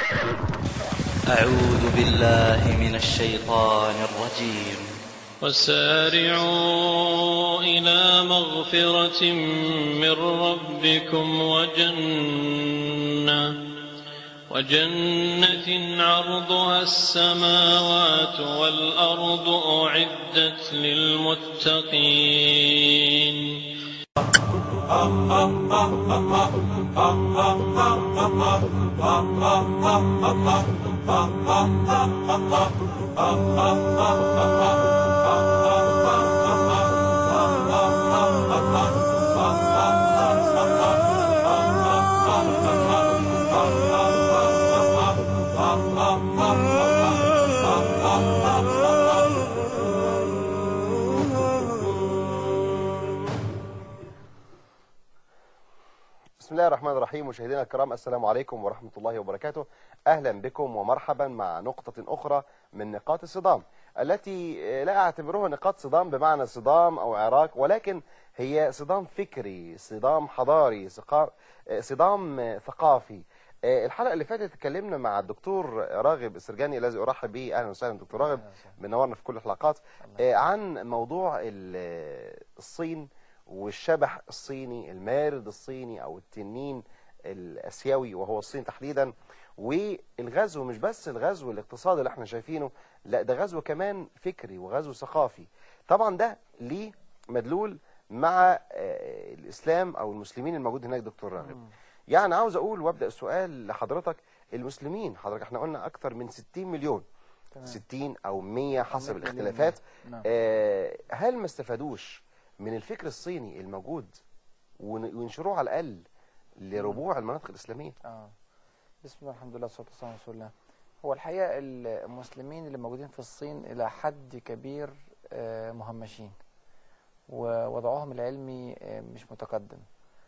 أعوذ بالله من الشيطان الرجيم وسارعوا إلى مغفرة من ربكم وجنة وجنة عرضها السماوات والأرض أعدت للمتقين بسم الله الرحمن الرحيم مشاهدينا الكرام السلام عليكم ورحمة الله وبركاته أهلا بكم ومرحبا مع نقطة أخرى من نقاط الصدام التي لا أعتبرها نقاط صدام بمعنى صدام أو عراك ولكن هي صدام فكري صدام حضاري صقا- صدام ثقافي الحلقة اللي فاتت اتكلمنا مع الدكتور راغب السرجاني الذي أرحب به أهلا وسهلا دكتور راغب منورنا في كل الحلقات عن موضوع ال- الصين والشبح الصيني المارد الصيني او التنين الاسيوي وهو الصين تحديدا والغزو مش بس الغزو الاقتصادي اللي احنا شايفينه لا ده غزو كمان فكري وغزو ثقافي طبعا ده ليه مدلول مع آه، الاسلام او المسلمين الموجود هناك دكتور راغب يعني عاوز اقول وابدا السؤال لحضرتك المسلمين حضرتك احنا قلنا اكثر من 60 مليون 60 او 100 حسب مليون. الاختلافات نعم. آه، هل ما استفادوش من الفكر الصيني الموجود ون- وينشروه على الاقل لربوع المناطق الاسلاميه اه بسم الله الحمد لله والصلاه والسلام على رسول الله هو الحقيقه المسلمين اللي موجودين في الصين الى حد كبير آه، مهمشين ووضعهم العلمي آه، مش متقدم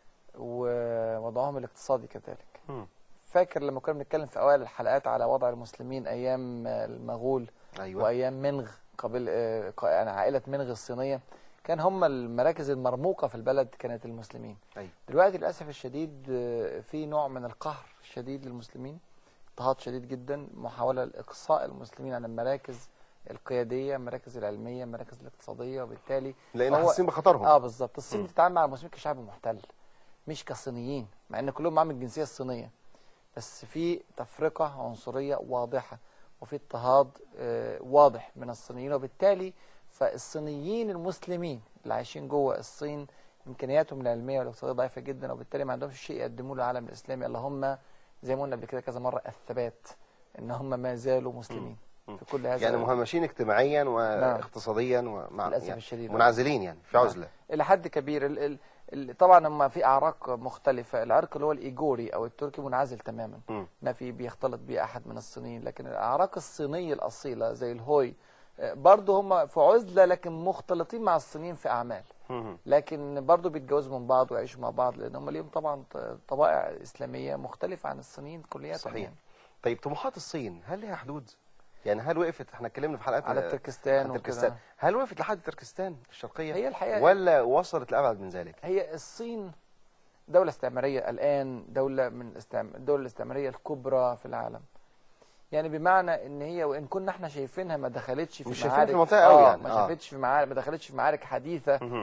ووضعهم الاقتصادي كذلك مم. فاكر لما كنا بنتكلم في اوائل الحلقات على وضع المسلمين ايام آه، المغول ايوه وايام منغ قبل آه، ق- يعني عائله منغ الصينيه كان هم المراكز المرموقه في البلد كانت المسلمين ايوه دلوقتي للاسف الشديد آه، في نوع من القهر الشديد للمسلمين اضطهاد شديد جدا محاوله لاقصاء المسلمين عن المراكز القياديه المراكز العلميه المراكز الاقتصاديه وبالتالي لان هو- حاسين بخطرهم اه بالظبط الصين مم. بتتعامل مع المسلمين كشعب محتل مش كصينيين مع ان كلهم معاهم الجنسيه الصينيه بس في تفرقه عنصريه واضحه وفي اضطهاد آه، واضح من الصينيين وبالتالي فالصينيين المسلمين اللي عايشين جوه الصين امكانياتهم العلميه والاقتصاديه ضعيفه جدا وبالتالي ما عندهمش شيء يقدموه للعالم الاسلامي الا هم زي ما قلنا قبل كده كذا مره الثبات ان هم ما زالوا مسلمين مم. في كل هذا يعني مهمشين اجتماعيا واقتصاديا ومع للاسف يعني الشديد منعزلين يعني في نعم. عزله الى حد كبير ال ال ال طبعا هم في اعراق مختلفه العرق اللي هو الايجوري او التركي منعزل تماما مم. ما في بيختلط بيه احد من الصينيين لكن الاعراق الصينيه الاصيله زي الهوي آه، برضه هم في عزله لكن مختلطين مع الصينيين في اعمال مم. لكن برضه بيتجوزوا من بعض ويعيشوا مع بعض لان هم ليهم طبعا ط- طبائع اسلاميه مختلفه عن الصينيين كليا صحيح طيب طموحات الصين هل لها حدود يعني هل وقفت احنا اتكلمنا في حلقات على آه، تركستان عن تركستان وكده هل وقفت لحد تركستان الشرقيه هي الحقيقه ولا وصلت لابعد من ذلك هي الصين دولة استعمارية الآن دولة من استعم... الدولة الاستعمارية الكبرى في العالم يعني بمعنى ان هي وان كنا احنا شايفينها ما دخلتش في مش شايفينها معارك في المنطقة قوي آه يعني، ما آه. شافتش في معارك ما دخلتش في معارك حديثة مم.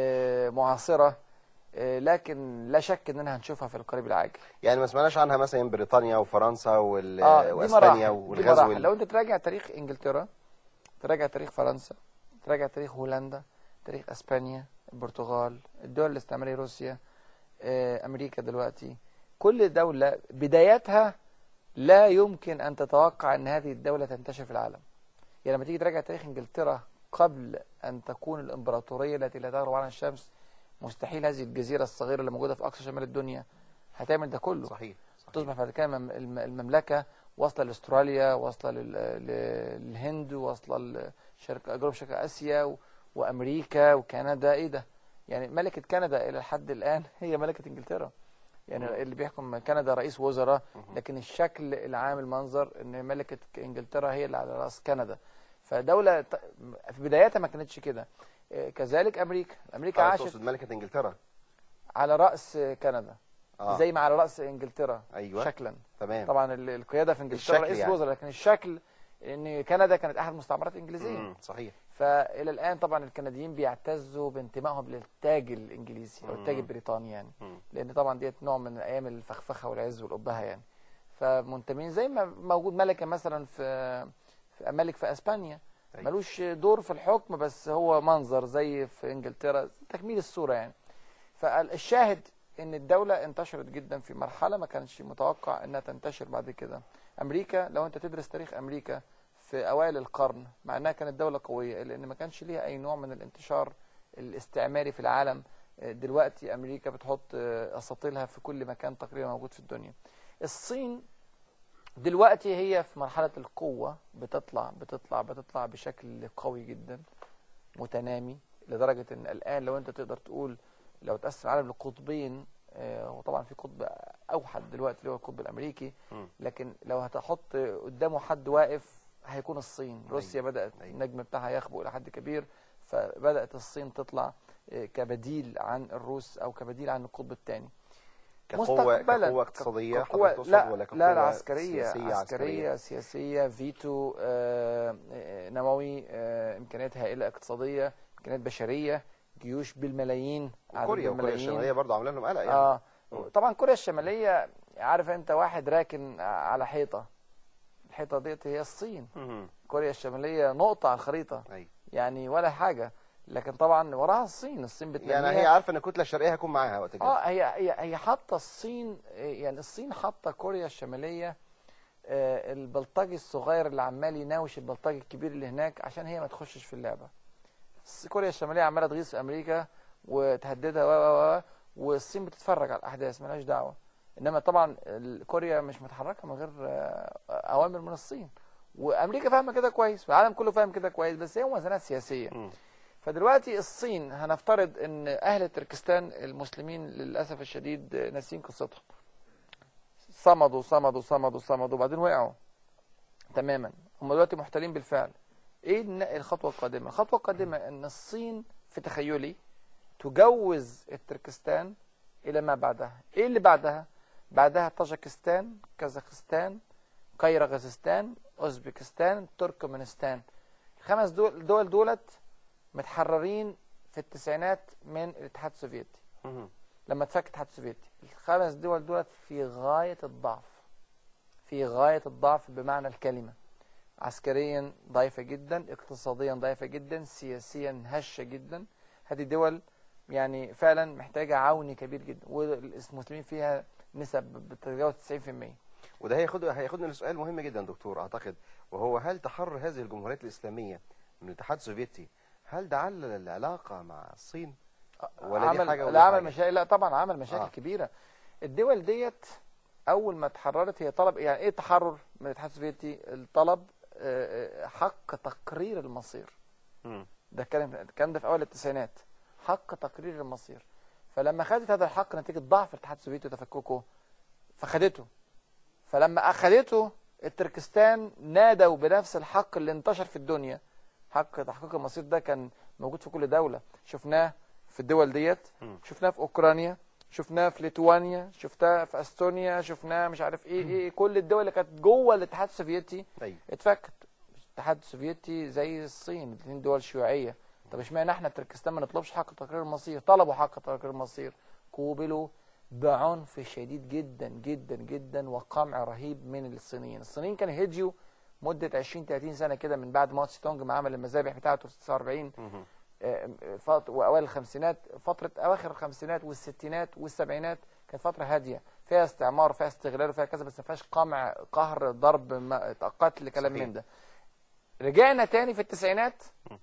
آه معاصرة آه لكن لا شك اننا هنشوفها في القريب العاجل يعني ما سمعناش عنها مثلا بريطانيا وفرنسا وال... اه دي واسبانيا مراحل دي والغزو مراحل ال- لو انت تراجع تاريخ انجلترا تراجع تاريخ فرنسا تراجع تاريخ هولندا تاريخ اسبانيا البرتغال الدول الاستعماريه روسيا آه، امريكا دلوقتي كل دوله بدايتها لا يمكن ان تتوقع ان هذه الدوله تنتشر في العالم يعني لما تيجي تراجع تاريخ انجلترا قبل ان تكون الامبراطوريه التي لا تغرب عنها الشمس مستحيل هذه الجزيره الصغيره اللي موجوده في اقصى شمال الدنيا هتعمل ده كله صحيح صحيح تصبح بعد كده المم- الم- المملكة واصلة لاستراليا واصلة لل- ل- للهند واصلة لشرق جنوب شرق آسيا و- وأمريكا وكندا إيه ده؟ يعني ملكة كندا إلى الحد الآن هي ملكة إنجلترا يعني اللي بيحكم كندا رئيس وزراء لكن الشكل العام المنظر ان ملكة إنجلترا هي اللي على رأس كندا فدولة ت- في بدايتها ما كانتش كده إيه، كذلك أمريكا أمريكا آه، عاشت تقصد ملكة انجلترا على رأس كندا آه. زي ما على راس انجلترا أيوة. شكلا تمام طبعا ال- القياده في انجلترا الشكل رئيس يعني. الوزراء لكن الشكل ان كندا كانت احد المستعمرات الانجليزيه مم. صحيح فالى الان طبعا الكنديين بيعتزوا بانتمائهم للتاج الانجليزي او التاج مم. البريطاني يعني مم. لان طبعا ديت نوع من ايام الفخفخه والعز والابهه يعني فمنتمين زي ما موجود ملكه مثلا في في ملك في اسبانيا أيوة. ملوش دور في الحكم بس هو منظر زي في انجلترا تكميل الصوره يعني فالشاهد ان الدوله انتشرت جدا في مرحله ما كانش متوقع انها تنتشر بعد كده امريكا لو انت تدرس تاريخ امريكا في اوائل القرن مع انها كانت دوله قويه الا ان ما كانش ليها اي نوع من الانتشار الاستعماري في العالم دلوقتي امريكا بتحط اساطيلها في كل مكان تقريبا موجود في الدنيا الصين دلوقتي هي في مرحله القوه بتطلع بتطلع بتطلع بشكل قوي جدا متنامي لدرجه ان الان لو انت تقدر تقول لو تقسم العالم لقطبين آه، وطبعا في قطب اوحد دلوقتي اللي هو القطب الامريكي مم. لكن لو هتحط قدامه حد واقف هيكون الصين روسيا بدات أيوة. النجم بتاعها يخبو الى حد كبير فبدات الصين تطلع آه، كبديل عن الروس او كبديل عن القطب الثاني كقوة مستقبلاً. كقوة اقتصادية كقوة حضرتك تقصد لا ولا كقوة لا لا عسكرية سياسية عسكرية سياسية فيتو آه، آه، نووي آه، إمكانيات هائلة اقتصادية إمكانيات بشرية جيوش بالملايين عدد كوريا وكوريا بالملايين. الشمالية برضه عاملة لهم قلق يعني اه مم. طبعا كوريا الشمالية عارف أنت واحد راكن على حيطة الحيطة ديت هي الصين مم. كوريا الشمالية نقطة على الخريطة أيوة. يعني ولا حاجة لكن طبعا وراها الصين الصين بتنميها يعني هي عارفة ان الكتلة الشرقية هيكون معاها وقت كده اه هي هي هي حاطه الصين يعني الصين حاطه كوريا الشماليه آه، البلطجي الصغير اللي عمال يناوش البلطجي الكبير اللي هناك عشان هي ما تخشش في اللعبه الس- كوريا الشماليه عماله تغيظ في امريكا وتهددها و و و والصين بتتفرج على الاحداث ملهاش دعوه انما طبعا ال- كوريا مش متحركه من غير آه، اوامر من الصين وامريكا فاهمه كده كويس والعالم كله فاهم كده كويس بس هي موازنات سياسيه مم. فدلوقتي الصين هنفترض ان اهل تركستان المسلمين للاسف الشديد ناسين قصتهم صمدوا صمدوا صمدوا صمدوا وبعدين وقعوا تماما هم دلوقتي محتلين بالفعل ايه الن- الخطوه القادمه الخطوه القادمه ان الصين في تخيلي تجوز التركستان الى ما بعدها ايه اللي بعدها بعدها طاجكستان كازاخستان قيرغزستان اوزبكستان تركمانستان الخمس دول دول دولت متحررين في التسعينات من الاتحاد السوفيتي مم. لما اتفك الاتحاد السوفيتي الخمس دول دولت في غاية الضعف في غاية الضعف بمعنى الكلمة عسكريا ضعيفة جدا اقتصاديا ضعيفة جدا سياسيا هشة جدا هذه الدول يعني فعلا محتاجة عون كبير جدا والمسلمين فيها نسب بتتجاوز 90% وده هياخد هياخدنا لسؤال مهم جدا دكتور اعتقد وهو هل تحرر هذه الجمهوريات الاسلاميه من الاتحاد السوفيتي هل ده علل العلاقه مع الصين ولا دي عمل حاجه ولا لا عمل حاجة؟ مشاكل لا طبعا عمل مشاكل آه. آه. كبيره الدول ديت اول ما اتحررت هي طلب يعني ايه التحرر من الاتحاد السوفيتي الطلب آه، آه، حق تقرير المصير مم. ده الكلام الكلام ده في اول التسعينات حق تقرير المصير فلما خدت هذا الحق نتيجه ضعف الاتحاد السوفيتي وتفككه فخدته فلما اخدته التركستان نادوا بنفس الحق اللي انتشر في الدنيا حق تحقيق المصير ده كان موجود في كل دوله شفناه في الدول ديت مم. شفناه في اوكرانيا شفناه في ليتوانيا شفناه في استونيا شفناه مش عارف ايه ايه كل الدول اللي كانت جوه الاتحاد السوفيتي ايوه اتفكت الاتحاد السوفيتي زي الصين الاثنين دول شيوعيه طب اشمعنى احنا تركستان ما نطلبش حق تقرير المصير طلبوا حق تقرير المصير قوبلوا بعنف شديد جدا جدا جدا وقمع رهيب من الصينيين الصينيين كانوا هديوا مده 20 30 سنه كده من بعد ماو تسي تونج ما عمل المذابح بتاعته في 49 مم. آه، فط- واوائل الخمسينات فتره اواخر الخمسينات والستينات والسبعينات كانت فتره هاديه فيها استعمار فيها استغلال وفيها كذا بس ما فيهاش قمع قهر ضرب ما- قتل كلام صحيح. من ده رجعنا تاني في التسعينات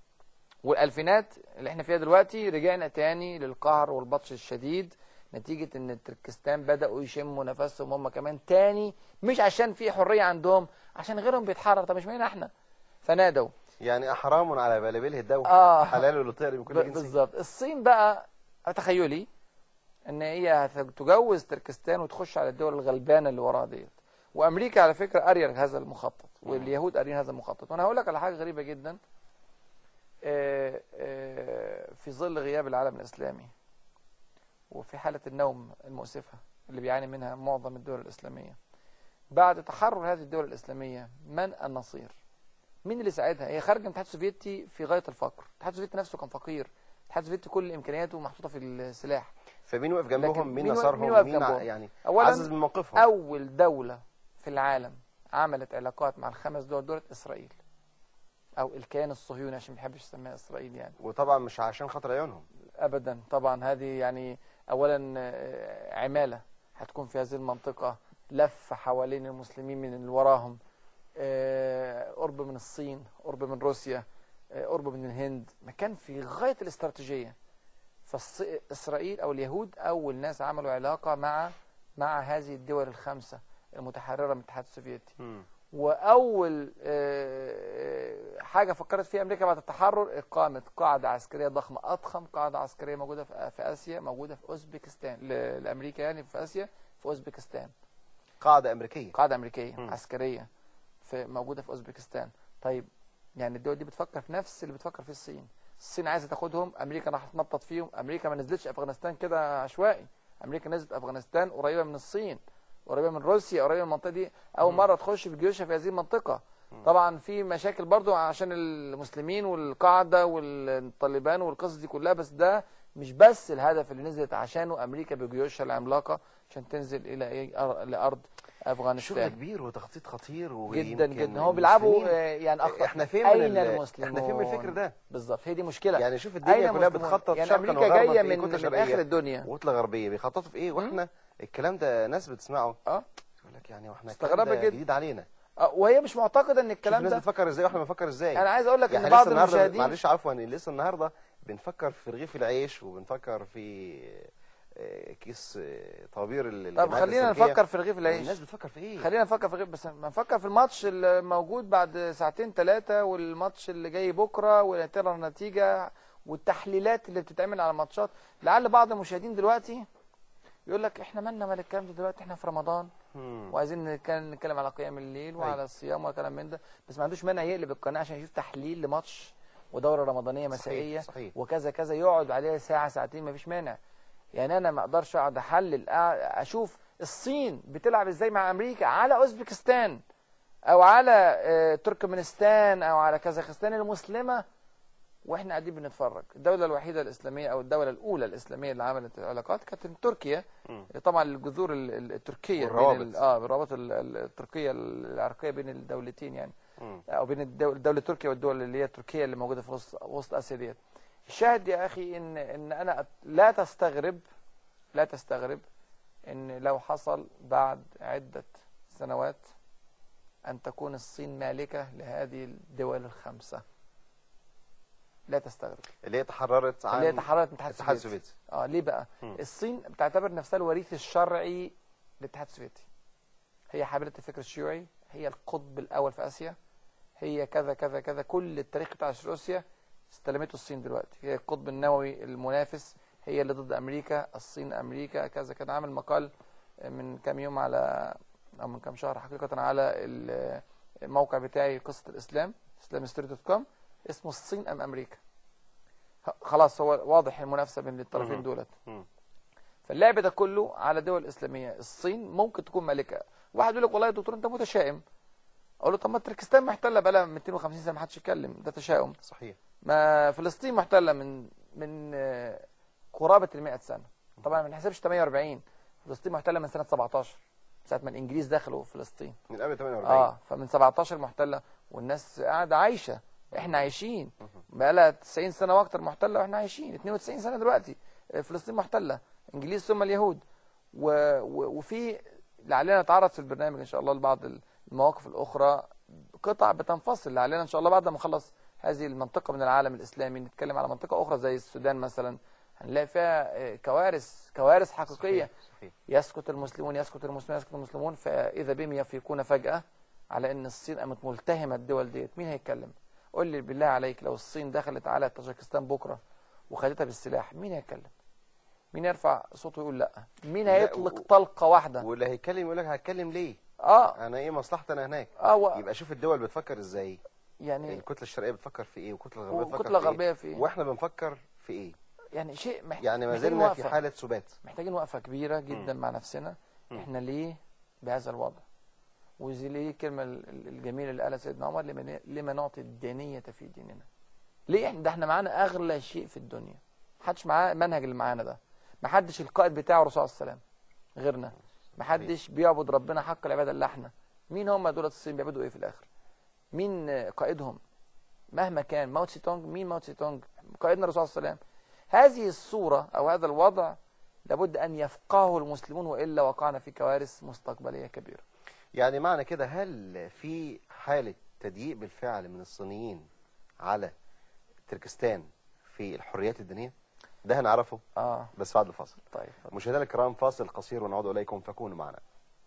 والالفينات اللي احنا فيها دلوقتي رجعنا تاني للقهر والبطش الشديد نتيجة ان التركستان بدأوا يشموا نفسهم هم كمان تاني مش عشان في حرية عندهم عشان غيرهم بيتحرر طب مش معنى احنا فنادوا يعني احرام على بلابله الدوله آه. حلال لطير من كل ب- جنس بالظبط الصين بقى تخيلي ان هي هتجوز تركستان وتخش على الدول الغلبانه اللي وراها ديت وامريكا على فكره قاريه هذا المخطط واليهود قاريين هذا المخطط وانا هقول لك على حاجه غريبه جدا آه، آه، في ظل غياب العالم الاسلامي وفي حاله النوم المؤسفه اللي بيعاني منها معظم الدول الإسلامية بعد تحرر هذه الدول الإسلامية من النصير مين اللي ساعدها هي خارجه من الاتحاد السوفيتي في غاية الفقر الاتحاد السوفيتي نفسه كان فقير الاتحاد السوفيتي كل إمكانياته محطوطة في السلاح فمين وقف لكن جنبهم مين مين وقف- نصرهم مين وقف مين ع- جنبهم؟ يعني أولا عزز من موقفهم أول دولة في العالم عملت علاقات مع الخمس دول دول إسرائيل أو الكيان الصهيوني عشان ما بيحبش يسميها إسرائيل يعني وطبعا مش عشان خاطر عيونهم ابدا طبعا هذه يعني اولا آه، عماله هتكون في هذه المنطقه لف حوالين المسلمين من اللي وراهم آه، قرب من الصين قرب من روسيا آه، قرب من الهند مكان في غايه الاستراتيجيه فاسرائيل او اليهود اول ناس عملوا علاقه مع مع هذه الدول الخمسه المتحرره من الاتحاد السوفيتي مم. واول آه، حاجه فكرت فيها امريكا بعد التحرر اقامه قاعده عسكريه ضخمه اضخم قاعده عسكريه موجوده في في اسيا موجوده في اوزبكستان ل- لامريكا يعني في اسيا في اوزبكستان قاعده امريكيه قاعده امريكيه مم. عسكريه في موجوده في اوزبكستان طيب يعني الدول دي بتفكر في نفس اللي بتفكر فيه الصين الصين عايزه تاخدهم امريكا راح تنطط فيهم امريكا ما نزلتش افغانستان كده عشوائي امريكا نزلت افغانستان قريبه من الصين قريبه من روسيا قريبه من المنطقه دي اول مم. مره تخش بجيوشها في هذه المنطقه طبعا في مشاكل برضو عشان المسلمين والقاعده والطالبان والقصص دي كلها بس ده مش بس الهدف اللي نزلت عشانه امريكا بجيوشها العملاقه عشان تنزل الى ايه أر- لارض شغل افغانستان كبير وتخطيط خطير جدا ويمكن جدا هو بيلعبوا المسلمين- آه، يعني أخ... احنا فين من اين ال- المسلمون احنا فين من الفكر ده بالظبط هي دي مشكله يعني شوف الدنيا أين كلها المسلمون؟ بتخطط يعني شرقا امريكا وغربا جايه في من, كتلة من شرقية اخر الدنيا وكتله غربيه بيخططوا في ايه واحنا الكلام ده ناس بتسمعه اه يقول لك يعني واحنا مستغربة الكلام ده جدا. جديد علينا آه، وهي مش معتقده ان شوف الكلام الناس ده بتفكر ازاي واحنا بنفكر ازاي انا عايز اقول لك يعني ان لسه بعض النهارده المشاهدين معلش عفوا لسه النهارده بنفكر في رغيف العيش وبنفكر في آه، كيس آه، طوابير ال- طب الجماعات خلينا السلفية. نفكر في رغيف العيش الناس بتفكر في ايه خلينا نفكر في غير بس ما نفكر في الماتش اللي موجود بعد ساعتين ثلاثة والماتش اللي جاي بكرة وترى النتيجة والتحليلات اللي بتتعمل على الماتشات لعل بعض المشاهدين دلوقتي يقول لك احنا مالنا مال الكلام ده دلوقتي احنا في رمضان مم. وعايزين نتكلم, نتكلم على قيام الليل وعلى أيوة. الصيام وكلام من ده بس ما عندوش مانع يقلب القناة عشان يشوف تحليل لماتش ودورة رمضانية مسائية صحيح صحيح وكذا كذا يقعد عليها ساعة ساعتين مفيش مانع يعني انا ما اقدرش اقعد احلل أع- اشوف الصين بتلعب ازاي مع امريكا على اوزبكستان او على آه، تركمانستان او على كازاخستان المسلمة واحنا قاعدين بنتفرج الدولة الوحيدة الاسلامية او الدولة الاولى الاسلامية اللي عملت علاقات كانت تركيا مم. طبعا الجذور ال- ال- التركية بين والروابط. ال- اه الروابط ال- ال- التركية العرقية بين الدولتين يعني مم. او بين الدول دولة تركيا والدول اللي هي تركيا اللي موجوده في وسط وسط اسيا ديت الشاهد يا اخي ان ان انا أت- لا تستغرب لا تستغرب ان لو حصل بعد عده سنوات ان تكون الصين مالكه لهذه الدول الخمسه لا تستغرب اللي هي تحررت عن اللي هي تحررت من الاتحاد الاتحاد السوفيتي السوفيتي اه ليه بقى مم. الصين بتعتبر نفسها الوريث الشرعي للاتحاد السوفيتي هي حاملة الفكر الشيوعي هي القطب الأول في آسيا هي كذا كذا كذا كل التاريخ بتاع روسيا استلمته الصين دلوقتي هي القطب النووي المنافس هي اللي ضد أمريكا الصين أمريكا كذا كان عامل مقال من كام يوم على أو من كام شهر حقيقة على ال- الموقع بتاعي قصة الإسلام islamhistory.com اسمه الصين أم أمريكا خلاص هو واضح المنافسة بين الطرفين مهم. دولت مم. فاللعب ده كله على دول الاسلاميه الصين ممكن تكون ملكه واحد يقول لك والله يا دكتور انت متشائم اقول له طب ما تركستان محتله بقى 250 سنه ما حدش يتكلم ده تشاؤم صحيح ما فلسطين محتله من من آه، قرابه ال 100 سنه طبعا ما نحسبش 48 فلسطين محتله من سنه 17 ساعه ما الانجليز دخلوا فلسطين من قبل 48 اه فمن 17 محتله والناس قاعده عايشه احنا عايشين بقى لها 90 سنه واكتر محتله واحنا عايشين 92 سنه دلوقتي آه، فلسطين محتله انجليز ثم اليهود و... و... وفي لعلنا نتعرض في البرنامج ان شاء الله لبعض المواقف الاخرى قطع بتنفصل لعلنا ان شاء الله بعد ما نخلص هذه المنطقه من العالم الاسلامي نتكلم على منطقه اخرى زي السودان مثلا هنلاقي فيها آه، كوارث كوارث حقيقيه صحيح صحيح يسكت المسلمون يسكت المسلمون يسكت المسلمون فاذا بهم يفيقون فجاه على ان الصين قامت ملتهمه الدول ديت مين هيتكلم قول لي بالله عليك لو الصين دخلت على طاجكستان بكره وخدتها بالسلاح مين هيتكلم مين يرفع صوته ويقول لا مين لا، هيطلق و- طلقه واحده واللي هيتكلم يقول لك هتكلم ليه اه انا ايه مصلحتي انا هناك اه و... يبقى شوف الدول بتفكر ازاي يعني الكتله الشرقيه بتفكر في ايه والكتله الغربيه بتفكر والكتله في ايه الغربيه في ايه واحنا بنفكر في ايه يعني شيء محت... يعني ما محتاجين زلنا في وقفة. حاله سبات محتاجين وقفه كبيره جدا مع نفسنا احنا ليه بهذا الوضع وزي ليه الكلمه ال- ال- الجميله اللي قالها سيدنا عمر لما لما نعطي الدينيه في ديننا ليه احنا ده احنا معانا اغلى شيء في الدنيا محدش معاه المنهج اللي معانا ده محدش القائد بتاعه الرسول عليه السلام غيرنا محدش بيعبد ربنا حق العباده الا احنا مين هم دول الصين بيعبدوا ايه في الاخر مين آه، قائدهم مهما كان ماو تسي تونج مين ماو تسي تونج قائدنا الرسول صلى الله عليه وسلم هذه الصورة أو هذا الوضع لابد أن يفقهه المسلمون وإلا وقعنا في كوارث مستقبلية كبيرة يعني معنى كده هل في حاله تضييق بالفعل من الصينيين على تركستان في الحريات الدينيه ده هنعرفه آه بس بعد الفاصل طيب مشاهدينا الكرام فاصل قصير ونعود اليكم فكونوا معنا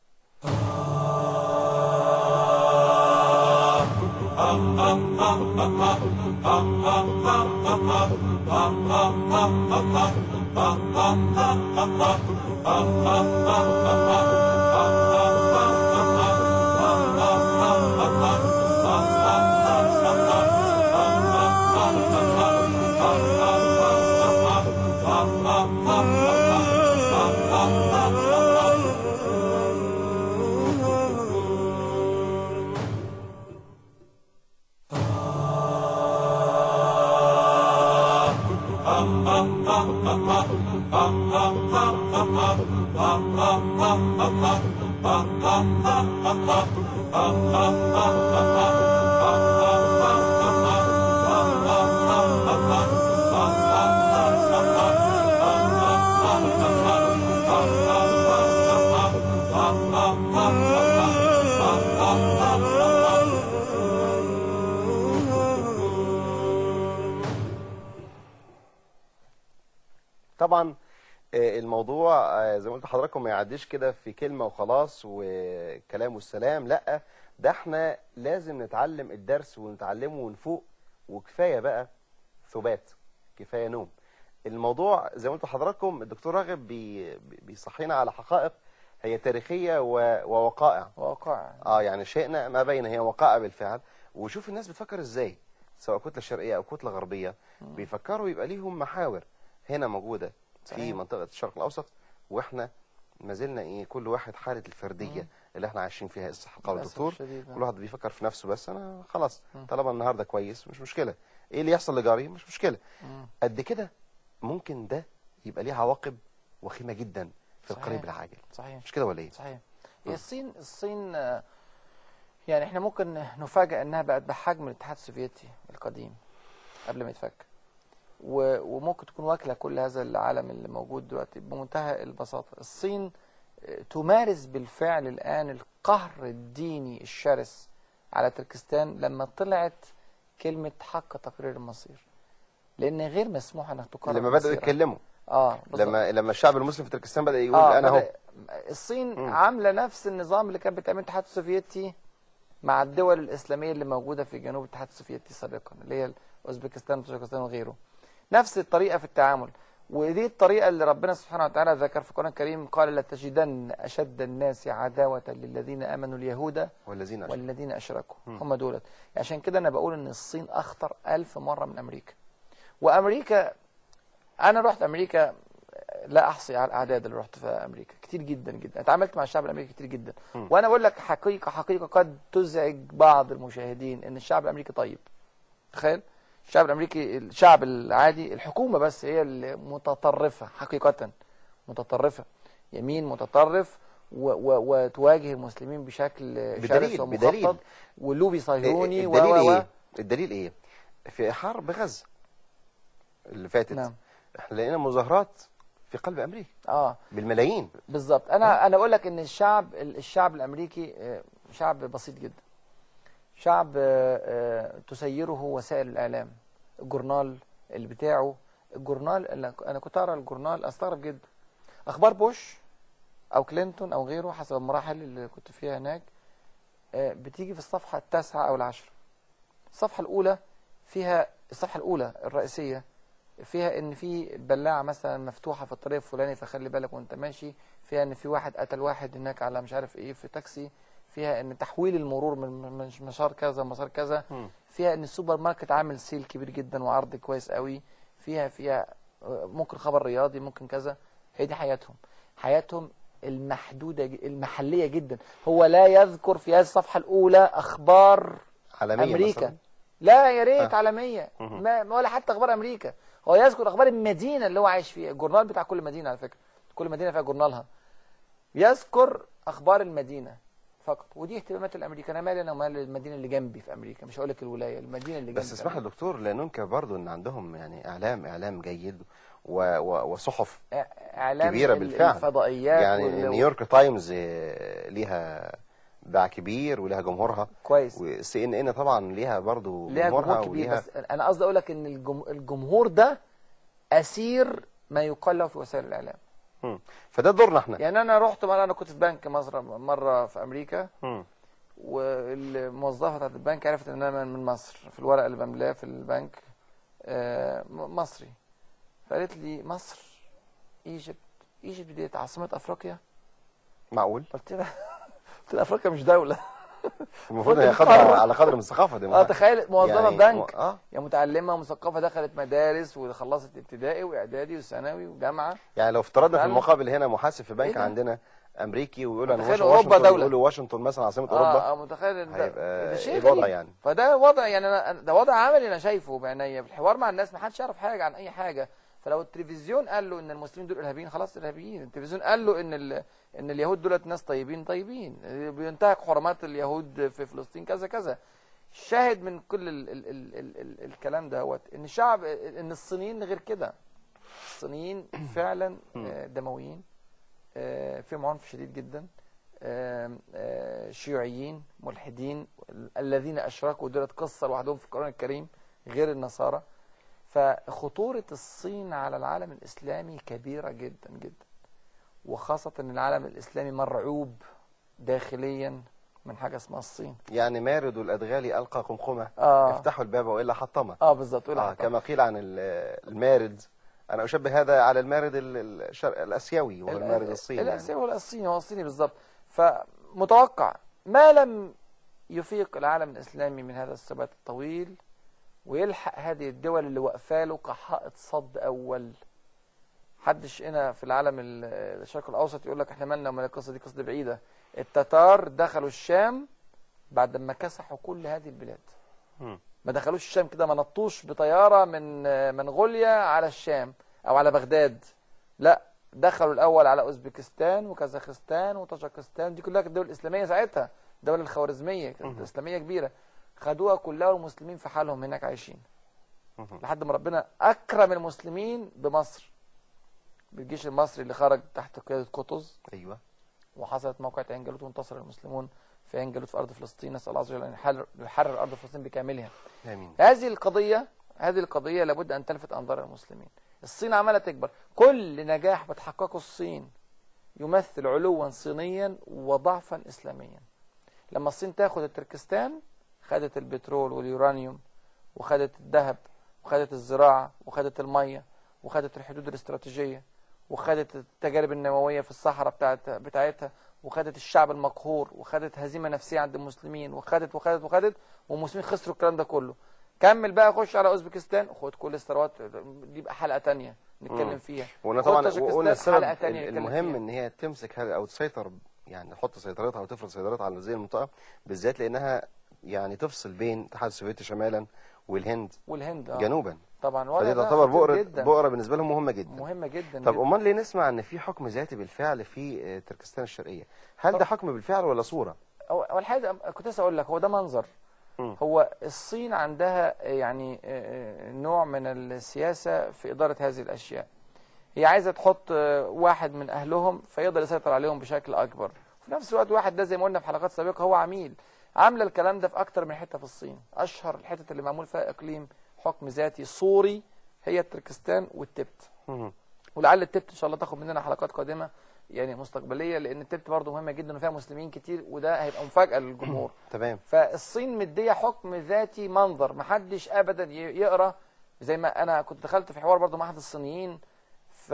طبعا آه، الموضوع آه، زي ما قلت لحضراتكم ما يعديش كده في كلمة وخلاص وكلام والسلام لا ده احنا لازم نتعلم الدرس ونتعلمه ونفوق وكفاية بقى ثبات كفاية نوم الموضوع زي ما قلت لحضراتكم الدكتور راغب بي بي- بيصحينا على حقائق هي تاريخية و- ووقائع واقع اه يعني شئنا ما بين هي وقائع بالفعل وشوف الناس بتفكر ازاي سواء كتله شرقيه او كتله غربيه بيفكروا يبقى ليهم محاور هنا موجوده في صحيح. منطقه الشرق الاوسط واحنا ما زلنا ايه كل واحد حاله الفرديه اللي احنا عايشين فيها استحقاق للأسف الدكتور الشديد، آه. كل واحد بيفكر في نفسه بس انا خلاص طالما النهارده كويس مش مشكله ايه اللي يحصل لجاري مش مشكله قد كده ممكن ده يبقى ليه عواقب وخيمه جدا في صحيح. القريب العاجل صحيح مش كده ولا ايه صحيح هي الصين الصين آه، يعني احنا ممكن نفاجئ انها بقت بحجم الاتحاد السوفيتي القديم قبل ما يتفك و- وممكن تكون واكله كل هذا العالم اللي موجود دلوقتي بمنتهى البساطه الصين آه، تمارس بالفعل الان القهر الديني الشرس على تركستان لما طلعت كلمه حق تقرير المصير لان غير مسموح انك تقرر لما بداوا مصيرك. يتكلموا اه بالظبط. لما لما الشعب المسلم في تركستان بدا يقول اه انا اهو بدأ- الصين مم. عامله نفس النظام اللي كان بتعمله الاتحاد السوفيتي مع الدول الاسلاميه اللي موجوده في جنوب الاتحاد السوفيتي سابقا اللي هي اوزبكستان وطاجيكستان وغيره نفس الطريقه في التعامل ودي الطريقه اللي ربنا سبحانه وتعالى ذكر في القران الكريم قال لتجدن اشد الناس عداوه للذين امنوا اليهود والذين أشركوا. والذين اشركوا هم دولت عشان كده انا بقول ان الصين اخطر ألف مره من امريكا وامريكا انا رحت امريكا لا احصي على الاعداد اللي رحت في امريكا كتير جدا جدا اتعاملت مع الشعب الامريكي كتير جدا وانا بقول لك حقيقه حقيقه قد تزعج بعض المشاهدين ان الشعب الامريكي طيب تخيل الشعب الامريكي الشعب العادي الحكومه بس هي المتطرفه حقيقه متطرفه يمين متطرف و و وتواجه المسلمين بشكل شرس بدليل- بدليل. ومخطط ولوبي صهيوني و الدليل و و ايه الدليل ايه في حرب غزه اللي فاتت نعم. احنا لقينا مظاهرات في قلب امريكا اه بالملايين بالظبط انا انا اقول لك ان الشعب الشعب الامريكي آه، شعب بسيط جدا شعب آه، آه، تسيره وسائل الاعلام الجورنال اللي بتاعه الجورنال اللي انا كنت اقرا الجورنال استغرب جدا اخبار بوش او كلينتون او غيره حسب المراحل اللي كنت فيها هناك آه، بتيجي في الصفحه التاسعه او العاشره الصفحه الاولى فيها الصفحه الاولى الرئيسيه فيها ان في بلاعه مثلا مفتوحه في الطريق الفلاني فخلي بالك وانت ماشي فيها ان في واحد قتل واحد هناك على مش عارف ايه في تاكسي فيها ان تحويل المرور من من مسار كذا مسار كذا مم. فيها ان السوبر ماركت عامل سيل كبير جدا وعرض كويس قوي فيها فيها ممكن خبر رياضي ممكن كذا هي دي حياتهم حياتهم المحدودة ج- المحلية جدا هو لا يذكر في هذه الصفحة الأولى أخبار عالمية أمريكا مثلاً. لا يا ريت آه. عالمية مهم. ما ما ولا حتى أخبار أمريكا هو يذكر أخبار المدينة اللي هو عايش فيها الجورنال بتاع كل مدينة على فكرة كل مدينة فيها جورنالها يذكر أخبار المدينة فقط ودي اهتمامات الامريكان انا مالي انا ومال المدينه اللي جنبي في امريكا مش هقول لك الولايه المدينه اللي جنبي بس في اسمح لي أمريكا. دكتور لا ننكر برضو ان عندهم يعني اعلام اعلام جيد و... و... وصحف اعلام كبيرة ال- بالفعل. الفضائيات يعني وال- نيويورك تايمز آه، ليها باع كبير وليها جمهورها كويس وسي ان ان طبعا ليها برضو ليها جمهورها جمهور كبير وليها بس انا قصدي اقول لك ان الجم... الجمهور ده اسير ما يقال له في وسائل الاعلام مم. فده دورنا احنا يعني انا رحت مره انا كنت في بنك مصر مره في امريكا مم. والموظفه بتاعت البنك عرفت ان انا من مصر في الورق اللي بملاه في البنك آه، م- مصري فقالت لي مصر ايجيبت ايجيبت ديت عاصمه افريقيا معقول قلت لها قلت لها افريقيا مش دوله المفروض خد هي القرار. خاضعه على قدر من الثقافه دي اه تخيل موظفه يعني بنك اه يا متعلمه ومثقفه دخلت مدارس وخلصت ابتدائي واعدادي وثانوي وجامعه يعني لو افترضنا في فعلا. المقابل هنا محاسب في إيه بنك ده؟ عندنا امريكي ويقول انا متخيل واشنطن أوروبا دولة. يقولوا واشنطن مثلا عاصمه اوروبا اه, آه متخيل إن ده, هيبقى ده شيء ايه الوضع غريب. يعني فده وضع يعني انا ده وضع عملي انا شايفه بعينيا في الحوار مع الناس ما حدش يعرف حاجه عن اي حاجه فلو التلفزيون قال له ان المسلمين دول ارهابيين خلاص ارهابيين التلفزيون قال له ان ال... ان اليهود دولت ناس طيبين طيبين بينتهك حرمات اليهود في فلسطين كذا كذا شاهد من كل ال... ال... ال... ال... ال... الكلام دوت ان الشعب ان الصينيين غير كده الصينيين فعلا آه، دمويين آه، فيهم عنف شديد جدا آم، آه، شيوعيين ملحدين الذين اشركوا دولت قصه لوحدهم في القران الكريم غير النصارى فخطوره الصين على العالم الاسلامي كبيره جدا جدا وخاصه ان العالم الاسلامي مرعوب داخليا من حاجه اسمها الصين يعني مارد الادغال القى قمقمه اه افتحوا الباب والا حطمه اه بالظبط قول آه حتى. كما قيل عن ال- المارد انا اشبه هذا على المارد ال- الشرق الاسيوي وهو المارد الصيني يعني. الاسيوي ولا الصيني هو الصيني بالظبط فمتوقع ما لم يفيق العالم الاسلامي من هذا الثبات الطويل ويلحق هذه الدول اللي واقفه له كحائط صد اول حدش هنا في العالم ال- الشرق الاوسط يقول لك احنا مالنا ومال القصه دي قصه دي بعيده التتار دخلوا الشام بعد ما كسحوا كل هذه البلاد مم. ما دخلوش الشام كده ما نطوش بطياره من منغوليا على الشام او على بغداد لا دخلوا الاول على اوزبكستان وكازاخستان وطاجكستان دي كلها كانت دول اسلاميه ساعتها الدوله الخوارزميه كانت اسلاميه كبيره خدوها كلها والمسلمين في حالهم هناك عايشين مهم. لحد ما ربنا اكرم المسلمين بمصر بالجيش المصري اللي خرج تحت قياده قطز ايوه وحصلت موقعة عين جالوت وانتصر المسلمون في عين جالوت في ارض فلسطين نسال الله عز وجل ان يحرر- يحرر ارض فلسطين بكاملها امين هذه القضية هذه القضية لابد أن تلفت أنظار المسلمين الصين عمالة تكبر كل نجاح بتحققه الصين يمثل علوا صينيا وضعفا إسلاميا لما الصين تاخد التركستان خدت البترول واليورانيوم وخدت الذهب وخدت الزراعة وخدت المية وخدت الحدود الاستراتيجية وخدت التجارب النووية في الصحراء بتاعت بتاعتها وخدت الشعب المقهور وخدت هزيمة نفسية عند المسلمين وخدت وخدت وخدت والمسلمين خسروا الكلام ده كله كمل بقى خش على اوزبكستان خد كل الثروات دي بقى حلقة تانية مم. نتكلم فيها وقلنا خد طبعا طاجكستان وقلنا السبب حلقة تانية نتكلم المهم فيها. ان هي تمسك هذا او تسيطر يعني تحط سيطرتها او تفرض سيطرتها على هذه المنطقه بالذات لانها يعني تفصل بين الاتحاد السوفيتي شمالا والهند والهند آه. جنوبا طبعا الوضع فدي ده تعتبر خطير بؤره جدا بؤره بالنسبه لهم مهمه جدا مهمة جدا طب جداً. امال ليه نسمع ان في حكم ذاتي بالفعل في آه، تركستان الشرقيه هل ده حكم بالفعل ولا صوره هو هو الحقيقه كنت لسه اقول لك هو ده منظر مم. هو الصين عندها يعني آه، نوع من السياسه في اداره هذه الاشياء هي عايزه تحط آه، واحد من اهلهم فيقدر يسيطر عليهم بشكل اكبر في نفس الوقت واحد ده زي ما قلنا في حلقات سابقه هو عميل عامله الكلام ده في اكتر من حته في الصين اشهر الحتت اللي معمول فيها اقليم حكم ذاتي صوري هي تركستان والتبت مم. ولعل التبت ان شاء الله تاخد مننا حلقات قادمه يعني مستقبليه لان التبت برضه مهمه جدا وفيها مسلمين كتير وده هيبقى مفاجاه للجمهور تمام فالصين مديه حكم ذاتي منظر محدش ابدا ي- يقرا زي ما انا كنت دخلت في حوار برضه مع احد الصينيين ف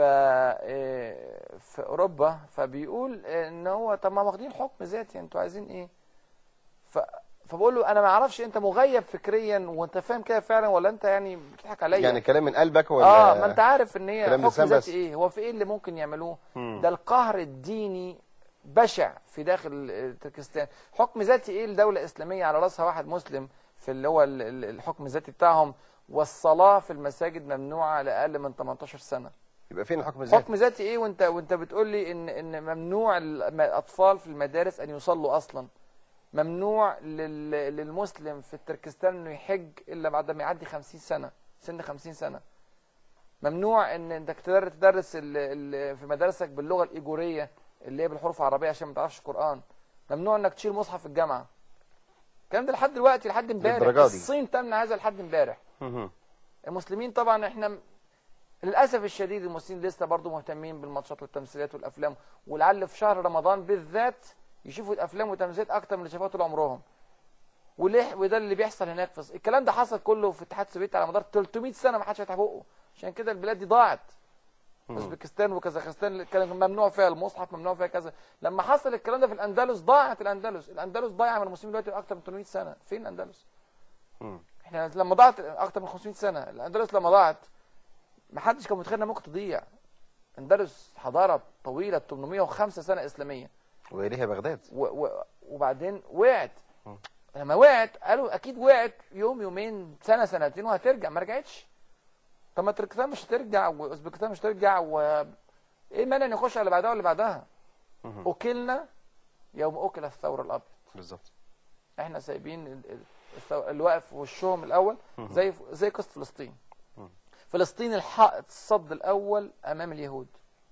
إيه، في اوروبا فبيقول ان هو طب ما واخدين حكم ذاتي انتوا عايزين ايه فبقول له انا ما اعرفش انت مغيب فكريا وانت فاهم كده فعلا ولا انت يعني بتضحك عليا يعني كلام من قلبك ولا اه ما انت عارف ان هي كلام حكم لسان ذاتي بس. ايه هو في ايه اللي ممكن يعملوه مم. ده القهر الديني بشع في داخل آه، تركستان حكم ذاتي ايه لدولة اسلامية على راسها واحد مسلم في اللي هو ال- ال- الحكم الذاتي بتاعهم والصلاة في المساجد ممنوعة لأقل من 18 سنة يبقى فين الحكم الذاتي حكم ذاتي ايه وانت وانت بتقول لي ان ان ممنوع الم- الاطفال في المدارس ان يصلوا اصلا ممنوع لل- للمسلم في تركستان انه يحج الا بعد ما يعدي 50 سنه سن 50 سنه ممنوع ان انك تدر- تدرس ال- ال- في مدارسك باللغه الايجوريه اللي هي بالحروف العربيه عشان ما تعرفش قران ممنوع انك تشيل مصحف في الجامعه الكلام ده لحد دلوقتي لحد امبارح للدرجة دي. الصين تمنع هذا لحد امبارح مهم. المسلمين طبعا احنا للاسف الشديد المسلمين لسه برضو مهتمين بالماتشات والتمثيليات والافلام ولعل في شهر رمضان بالذات يشوفوا الافلام والتمثيليات اكتر من اللي شافوها طول عمرهم وليه وده اللي بيحصل هناك في الص- الكلام ده حصل كله في الاتحاد السوفيتي على مدار 300 سنه ما حدش فتح بقه عشان كده البلاد دي ضاعت اوزبكستان وكازاخستان كان ممنوع فيها المصحف ممنوع فيها كذا لما حصل الكلام ده في الاندلس ضاعت الاندلس الاندلس ضايعه من المسلمين دلوقتي اكتر من 800 سنه فين الاندلس مم. احنا لما ضاعت اكتر من 500 سنه الاندلس لما ضاعت ما حدش كان متخيل انها ممكن تضيع اندلس حضاره طويله 805 سنه اسلاميه وإليها بغداد و و وبعدين وقعت مم. لما وقعت قالوا اكيد وقعت يوم يومين سنه سنتين وهترجع ما رجعتش طب ما تركستان مش هترجع واوزبكستان مش هترجع و ايه مانع نخش على اللي بعدها واللي بعدها مهم. اكلنا يوم اكل الثور الابيض بالظبط احنا سايبين ال- ال- الثو- اللي واقف في وشهم الاول زي زي قصه فلسطين فلسطين الحائط الصد الاول امام اليهود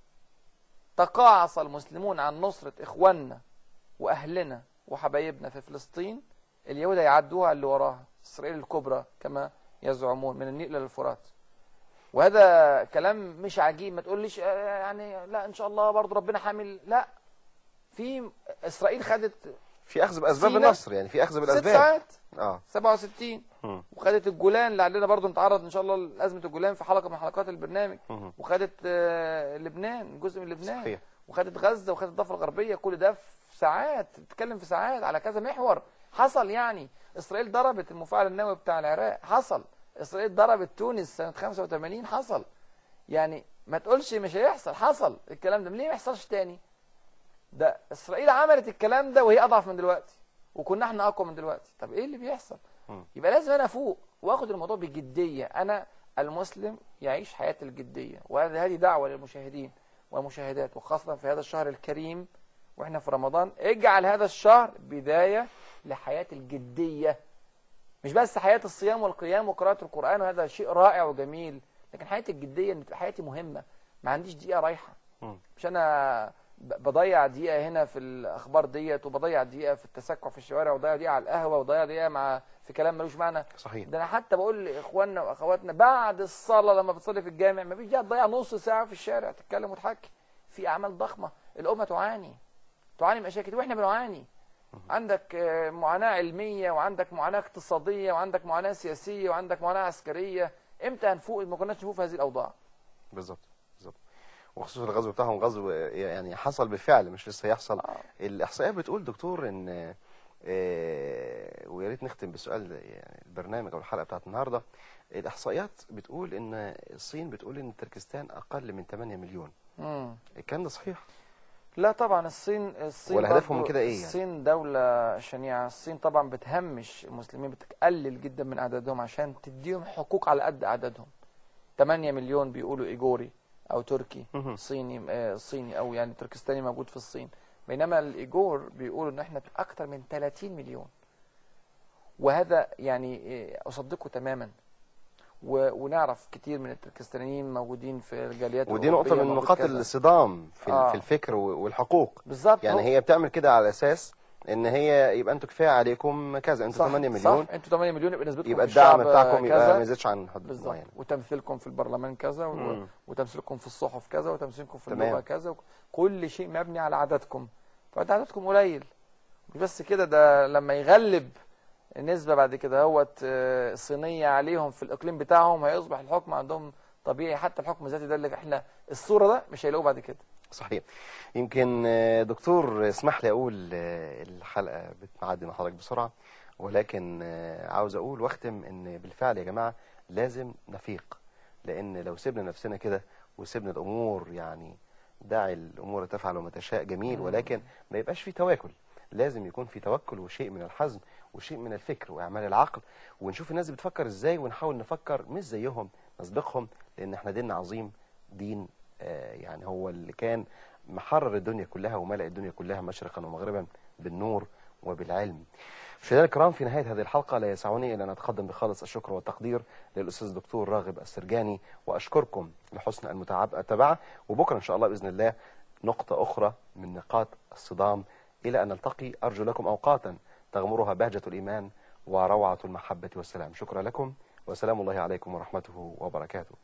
تقاعس المسلمون عن نصره اخواننا واهلنا وحبايبنا في فلسطين اليهود هيعدوها اللي وراها اسرائيل الكبرى كما يزعمون من النيل الى الفرات وهذا كلام مش عجيب ما تقوليش آه، يعني لا ان شاء الله برضو ربنا حامل لا في اسرائيل خدت في أخذ بأسباب سينا. النصر يعني في أخذ ست بالأسباب ساعات اه 67 مم. وخدت الجولان لعلنا برضو نتعرض ان شاء الله لازمه الجولان في حلقه من حلقات البرنامج مهم. وخدت آه، لبنان جزء من لبنان صحيح وخدت غزه وخدت الضفه الغربيه كل ده في ساعات بتتكلم في ساعات على كذا محور حصل يعني اسرائيل ضربت المفاعل النووي بتاع العراق حصل اسرائيل ضربت تونس سنه 85 حصل يعني ما تقولش مش هيحصل حصل الكلام ده ليه ما يحصلش تاني ده اسرائيل عملت الكلام ده وهي اضعف من دلوقتي وكنا احنا اقوى من دلوقتي طب ايه اللي بيحصل مم. يبقى لازم انا افوق واخد الموضوع بجديه انا المسلم يعيش حياه الجديه وهذه هذه دعوه للمشاهدين والمشاهدات وخاصه في هذا الشهر الكريم واحنا في رمضان اجعل هذا الشهر بدايه لحياه الجديه مش بس حياه الصيام والقيام وقراءه القران وهذا شيء رائع وجميل لكن حياه الجديه ان تبقى حياتي مهمه ما عنديش دقيقه رايحه مم. مش انا ب- بضيع دقيقه هنا في الاخبار ديت وبضيع دقيقه في التسكع في الشوارع وبضيع دقيقه على القهوه وبضيع دقيقه مع في كلام ملوش معنى صحيح ده انا حتى بقول لاخواننا واخواتنا بعد الصلاه لما بتصلي في الجامع مفيش داعي تضيع نص ساعه في الشارع تتكلم وتحكي في اعمال ضخمه الامه تعاني تعاني من اشياء كتير واحنا بنعاني عندك آه، معاناه علميه وعندك معاناه اقتصاديه وعندك معاناه سياسيه وعندك معاناه عسكريه امتى هنفوق ما كناش نفوق في هذه الاوضاع بالظبط بالظبط وخصوصا الغزو بتاعهم غزو يعني حصل بالفعل مش لسه هيحصل آه. الاحصائيات بتقول دكتور ان آه، ويا ريت نختم بسؤال ده، يعني البرنامج او الحلقه بتاعت النهارده الاحصائيات بتقول ان الصين بتقول ان تركستان اقل من 8 مليون مم. الكلام ده صحيح لا طبعا الصين الصين ولا هدفهم برضو- كده إيه يعني؟ الصين دولة شنيعة الصين طبعا بتهمش المسلمين بتقلل جدا من أعدادهم عشان تديهم حقوق على قد أعدادهم 8 مليون بيقولوا إيجوري أو تركي مهم. صيني آه صيني أو يعني تركستاني موجود في الصين بينما الإيجور بيقولوا إن إحنا أكتر من 30 مليون وهذا يعني آه، أصدقه تماما و- ونعرف كتير من التركستانيين موجودين في الجاليات ودي نقطه الأوروبية، من موجود نقاط كذا. الصدام في آه. في الفكر والحقوق بالظبط يعني هو- هي بتعمل كده على اساس ان هي يبقى انتوا كفايه عليكم كذا انتوا 8 مليون صح انتوا 8 مليون يبقى نسبتكم يبقى في الدعم الشعب بتاعكم يبقى كذا. ما يزيدش عن حد بالظبط معين وتمثيلكم في البرلمان كذا و... مم. وتمثيلكم في الصحف كذا وتمثيلكم في تمام. اللغه كذا و... كل شيء مبني على عددكم فانت عددكم قليل مش بس كده ده لما يغلب النسبه بعد كده هوت آه، صينيه عليهم في الاقليم بتاعهم هيصبح الحكم عندهم طبيعي حتى الحكم الذاتي ده اللي احنا الصوره ده مش هيلاقوه بعد كده صحيح يمكن آه، دكتور اسمح لي اقول آه، الحلقه بتعدي مع حضرتك بسرعه ولكن آه، عاوز اقول واختم ان بالفعل يا جماعه لازم نفيق لان لو سيبنا نفسنا كده وسيبنا الامور يعني داعي الامور تفعل وما تشاء جميل ولكن ما يبقاش في تواكل لازم يكون في توكل وشيء من الحزم وشيء من الفكر واعمال العقل ونشوف الناس بتفكر ازاي ونحاول نفكر مش زيهم نسبقهم لان احنا ديننا عظيم دين آه، يعني هو اللي كان محرر الدنيا كلها وملأ الدنيا كلها مشرقا ومغربا بالنور وبالعلم مشاهدينا الكرام في نهاية هذه الحلقة لا يسعني إلا أن أتقدم بخالص الشكر والتقدير للأستاذ الدكتور راغب السرجاني وأشكركم لحسن المتعب- المتابعة وبكرة إن شاء الله بإذن الله نقطة أخرى من نقاط الصدام إلى أن نلتقي أرجو لكم أوقاتا تغمرها بهجة الإيمان وروعة المحبة والسلام شكرا لكم وسلام الله عليكم ورحمته وبركاته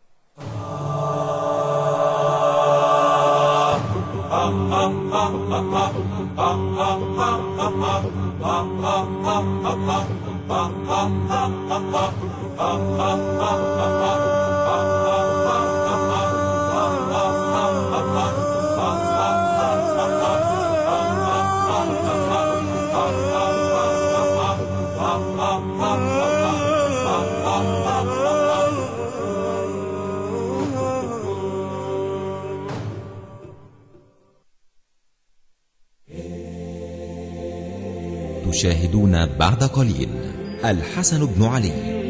تشاهدون بعد قليل الحسن بن علي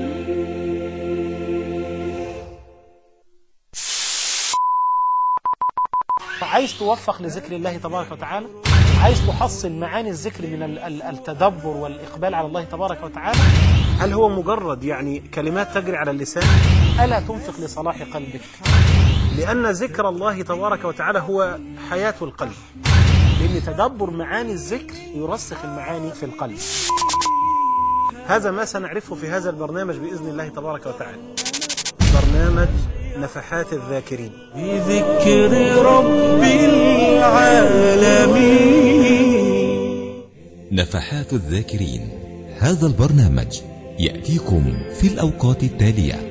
عايز توفق لذكر الله تبارك وتعالى عايز تحصل معاني الذكر من ال- ال- التدبر والإقبال على الله تبارك وتعالى هل هو مجرد يعني كلمات تجري على اللسان ألا تنفق لصلاح قلبك لأن ذكر الله تبارك وتعالى هو حياة القلب لأن تدبر معاني الذكر يرسخ المعاني في القلب هذا ما سنعرفه في هذا البرنامج بإذن الله تبارك وتعالى برنامج نفحات الذاكرين بذكر رب العالمين نفحات الذاكرين هذا البرنامج يأتيكم في الأوقات التالية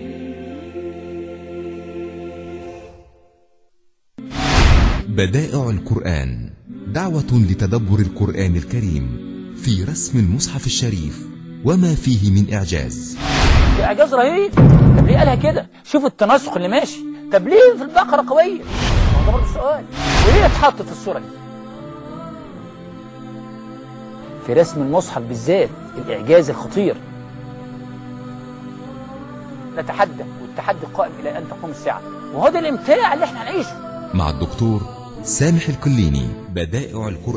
بدائع القرآن دعوة لتدبر القرآن الكريم في رسم المصحف الشريف وما فيه من إعجاز ده اعجاز رهيب طب ليه قالها كده شوف التناسق اللي ماشي طب ليه في البقره قويه ما هو ده برضه السؤال وليه اتحط في الصوره دي في رسم المصحف بالذات الاعجاز الخطير نتحدى والتحدي القائم الى ان تقوم الساعه وهو ده الامتاع اللي احنا هنعيشه مع الدكتور سامح الكليني بدائع القرآن